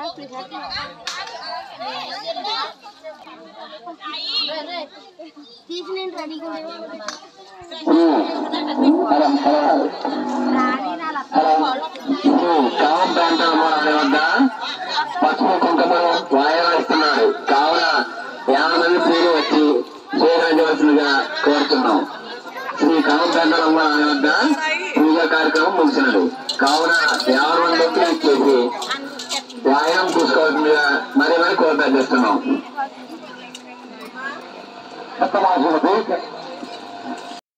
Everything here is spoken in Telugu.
తీసి నేను రెడీగా కావం ప్రాంతంలో అనే వద్ద పసుపు కుంకుమను వాయవేస్తున్నాడు కావున యాభై మంది స్త్రీలు వచ్చి స్వీకరించవలసిందిగా కోరుతున్నాం శ్రీ కావం ప్రాంతంలో అనే వద్ద పూజా కార్యక్రమం ముగిసినది కావున యాభై మంది వ్యక్తులు ఇచ్చేసి వాయనం చూసుకోవాల్సిందిగా మరి మరి కోరిక చేస్తున్నాం